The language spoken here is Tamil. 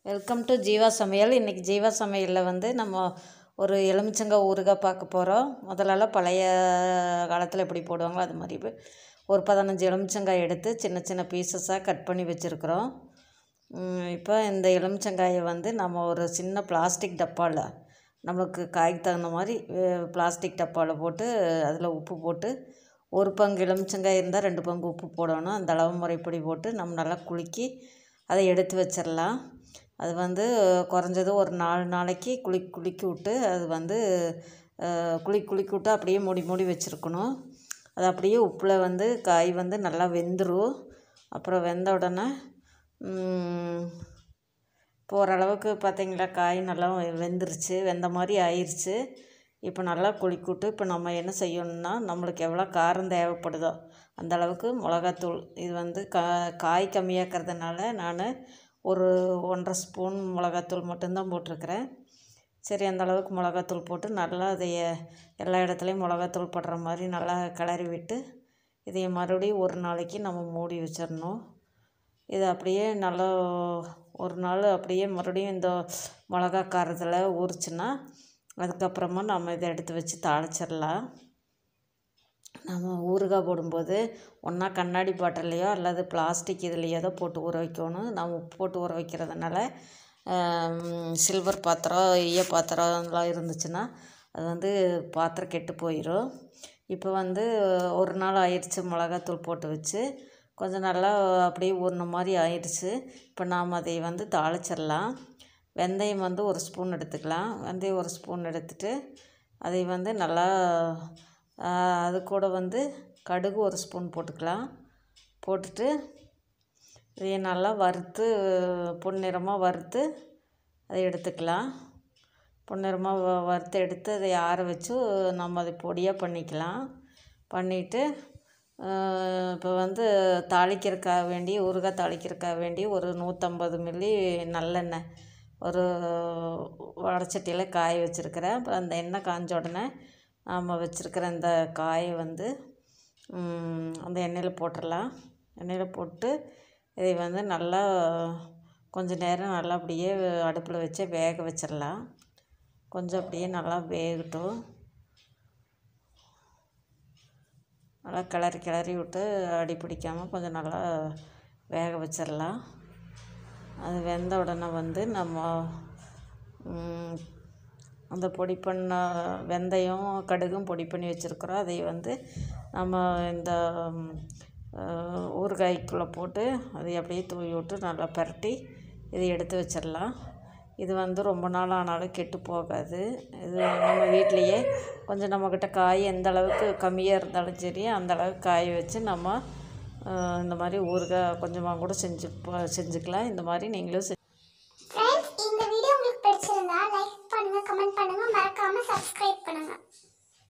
வெல்கம் டு ஜீவா சமையல் இன்றைக்கி ஜீவா சமையலில் வந்து நம்ம ஒரு எலுமிச்சங்காய் ஊறுகாய் பார்க்க போகிறோம் முதல்லலாம் பழைய காலத்தில் எப்படி போடுவாங்களோ அது மாதிரி இப்போ ஒரு பதினஞ்சு எலுமிச்சங்காய் எடுத்து சின்ன சின்ன பீசஸாக கட் பண்ணி வச்சுருக்குறோம் இப்போ இந்த எலுமிச்சங்காயை வந்து நம்ம ஒரு சின்ன பிளாஸ்டிக் டப்பாவில் நமக்கு காய்க்கு தகுந்த மாதிரி பிளாஸ்டிக் டப்பாவில் போட்டு அதில் உப்பு போட்டு ஒரு பங்கு எலுமிச்சங்காய் இருந்தால் ரெண்டு பங்கு உப்பு போடணும் அந்த அளவு முறைப்படி போட்டு நம்ம நல்லா குலுக்கி அதை எடுத்து வச்சிடலாம் அது வந்து குறைஞ்சது ஒரு நாலு நாளைக்கு குளி குலுக்கி விட்டு அது வந்து குளி குலுக்கி விட்டு அப்படியே மூடி மூடி வச்சுருக்கணும் அது அப்படியே உப்பில் வந்து காய் வந்து நல்லா வெந்துடும் அப்புறம் வெந்த உடனே இப்போ ஓரளவுக்கு பார்த்தீங்களா காய் நல்லா வெந்துருச்சு வெந்த மாதிரி ஆயிடுச்சு இப்போ நல்லா குலுக்கி விட்டு இப்போ நம்ம என்ன செய்யணும்னா நம்மளுக்கு எவ்வளோ காரம் தேவைப்படுதோ அந்த அளவுக்கு மிளகாத்தூள் இது வந்து கா காய் கம்மியாக்கிறதுனால நான் ஒரு ஒன்றரை ஸ்பூன் மிளகாத்தூள் மட்டும்தான் போட்டிருக்கிறேன் சரி அந்த அளவுக்கு மிளகாத்தூள் போட்டு நல்லா அதை எல்லா இடத்துலையும் மிளகாத்தூள் படுற மாதிரி நல்லா கிளறி விட்டு இதை மறுபடியும் ஒரு நாளைக்கு நம்ம மூடி வச்சிடணும் இது அப்படியே நல்லா ஒரு நாள் அப்படியே மறுபடியும் இந்த மிளகா காரத்தில் ஊறிச்சுன்னா அதுக்கப்புறமா நம்ம இதை எடுத்து வச்சு தாளிச்சிடலாம் நம்ம ஊறுகாய் போடும்போது ஒன்றா கண்ணாடி பாட்டிலையோ அல்லது பிளாஸ்டிக் இதுலையோ தான் போட்டு ஊற வைக்கணும் நம்ம உப்பு போட்டு ஊற வைக்கிறதுனால சில்வர் பாத்திரம் ஈய பாத்திரம்லாம் இருந்துச்சுன்னா அது வந்து பாத்திரம் கெட்டு போயிடும் இப்போ வந்து ஒரு நாள் ஆயிடுச்சு மிளகாத்தூள் போட்டு வச்சு கொஞ்சம் நல்லா அப்படியே ஊறின மாதிரி ஆயிடுச்சு இப்போ நாம் அதை வந்து தாளிச்சிடலாம் வெந்தயம் வந்து ஒரு ஸ்பூன் எடுத்துக்கலாம் வெந்தயம் ஒரு ஸ்பூன் எடுத்துகிட்டு அதை வந்து நல்லா அது கூட வந்து கடுகு ஒரு ஸ்பூன் போட்டுக்கலாம் போட்டுட்டு இதை நல்லா வறுத்து பொன்னிறமாக வறுத்து அதை எடுத்துக்கலாம் பொன்னிறமாக வ வறுத்து எடுத்து அதை ஆற வச்சு நம்ம அதை பொடியாக பண்ணிக்கலாம் பண்ணிவிட்டு இப்போ வந்து தாளிக்கிறதுக்காக வேண்டி ஊறுகாய் தாளிக்கிறதுக்காக வேண்டி ஒரு நூற்றம்பது மில்லி நல்லெண்ணெய் ஒரு வடச்சட்டியில் காய வச்சுருக்கிறேன் அப்புறம் அந்த எண்ணெய் காஞ்ச உடனே நாம் வச்சுருக்கிற இந்த காயை வந்து அந்த எண்ணெயில் போட்டுடலாம் எண்ணெயில் போட்டு இதை வந்து நல்லா கொஞ்சம் நேரம் நல்லா அப்படியே அடுப்பில் வச்சே வேக வச்சிடலாம் கொஞ்சம் அப்படியே நல்லா வேகட்டும் நல்லா கிளறி கிளறி விட்டு அடி பிடிக்காமல் கொஞ்சம் நல்லா வேக வச்சிடலாம் அது வெந்த உடனே வந்து நம்ம அந்த பொடி பண்ண வெந்தயம் கடுகும் பொடி பண்ணி வச்சுருக்குறோம் அதை வந்து நம்ம இந்த ஊறுகாய்க்குள்ளே போட்டு அதை அப்படியே தூவி விட்டு நல்லா பரட்டி இதை எடுத்து வச்சிடலாம் இது வந்து ரொம்ப நாள் ஆனாலும் கெட்டு போகாது இது நம்ம வீட்லேயே கொஞ்சம் நம்மக்கிட்ட காய் எந்த அளவுக்கு கம்மியாக இருந்தாலும் சரி அந்த அளவுக்கு காய வச்சு நம்ம இந்த மாதிரி ஊறுகாய் கொஞ்சமாக கூட செஞ்சு செஞ்சுக்கலாம் இந்த மாதிரி நீங்களும் செஞ்சு ஃப்ரெண்ட்ஸ் இந்த வீடியோ உங்களுக்கு பிடிச்சிருந்தா லைக் பண்ணுங்க கமெண்ட் பண்ணுங்க மறக்காம சப்ஸ்கிரைப் பண்ணுங்க